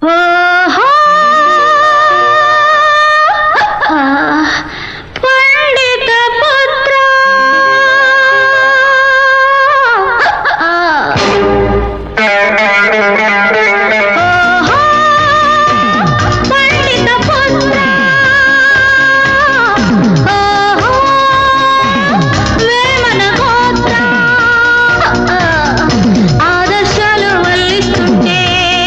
ఓహో పండిత పుత్ర ఓహో పండిత పుత్ర ఓహో వేమన గోత్ర ఆదర్శాలు వల్లిస్తుంటే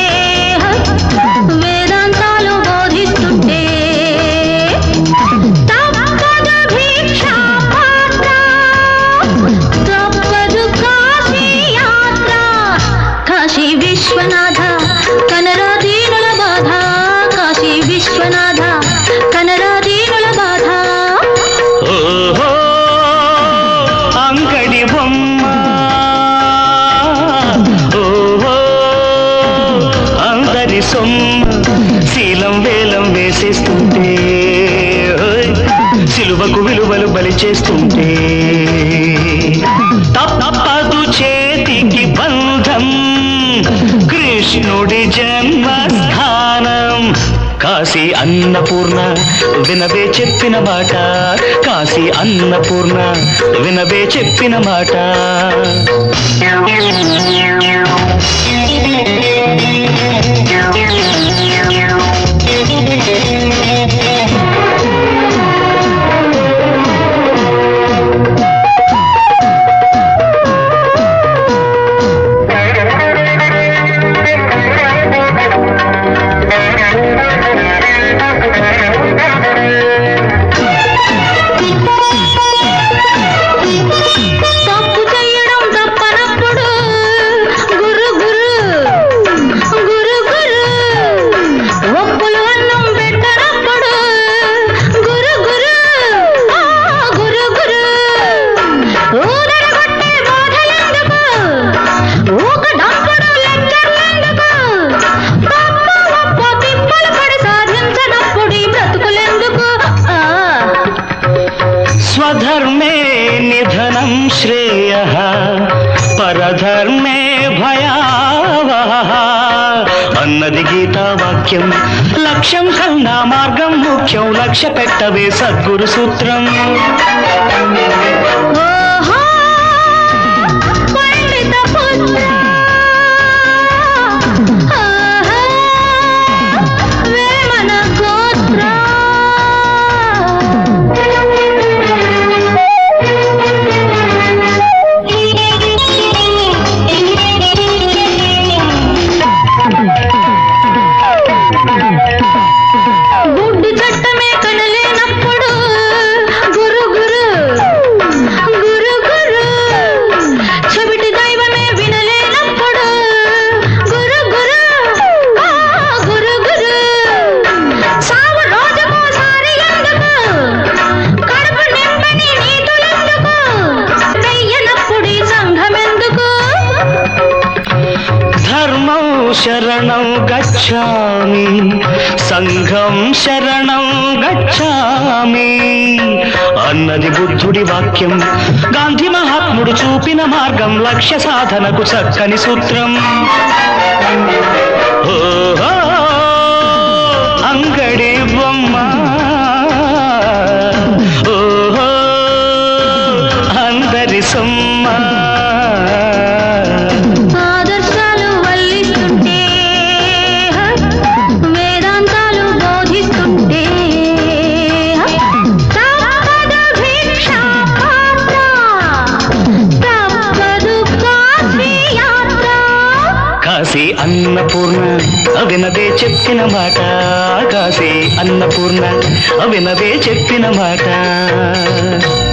వేదాంతాలు బోధిస్తుంటే తప్పదు భిక్షా పాత్ర తప్పదు కాశీ యాత్ర కాశీ విశ్వనాథ కనరాధీనుల బాధ కాశీ విశ్వనాథ కనరాధీనుల బాధ ఓహో అంగడి బొమ్మ ఓహో అందరి సొమ్మ శీలం వేలం వేసేస్తుంటే ఓయ్, సిలువకు విలువలు బలి చేస్తుంటే తప్పదు చేతికి బంధం కృష్ణుడి జన్మస్థానం కాశీ అన్నపూర్ణ వినవే చెప్పిన మాట కాశీ అన్నపూర్ణ వినవే చెప్పిన మాట తప్పు చేయడం తప్పనప్పుడు గురు గురు గురు గురు ఒప్పులు అన్నం పెట్టనప్పుడు గురు గురు ఆ, గురు గురు ఊదరగొట్టే బాధలెందుకు ఊక డంపుడు లెక్కర్లెందుకు తప్ప ఒప్ప తిప్పలు పడి సాధించనప్పుడు ఈ బ్రతుకులెందుకు ఆ స్వధర్మే నిధనం శ్రేయ పరధర్మే భయావహ అన్నది గీతా వాక్యం లక్ష్యం కన్నా మార్గం ముఖ్యం లక్ష్య పెట్టవే సద్గురు సూత్రం ఓహో పండిత పుత్ర ఆహా వేమన గోత్ర గుడ్డి చట్టమే కనలేనప్పుడు గురు గురు గురు గురు చెవిటి దైవమే వినలేనప్పుడు గురు గురు ఆ, గురు గురు సావు రోజుకోసారి ఎందుకు కడుపు నింపని నీతులెందుకు వెయ్యనప్పుడు ఈ సంఘం ఎందుకు ధర్మం శరణం గచ్చామి సంఘం శరణం గచ్చామి అన్నది బుద్ధుడి వాక్యం గాంధీ మహాత్ముడు చూపిన మార్గం లక్ష్య సాధనకు చక్కని సూత్రం ఓహో అంగడి బొమ్మ ఓహో అందరి సొమ్మ ఆదర్శాలు వల్లిస్తుంటే వేదాంతాలు బోధిస్తుంటే తప్పదు భిక్షా పాత్ర తప్పదు కాశీ యాత్ర కాశీ అన్నపూర్ణ అవినదే చెప్పిన మాట కాశీ అన్నపూర్ణ అవినదే చెప్పిన మాట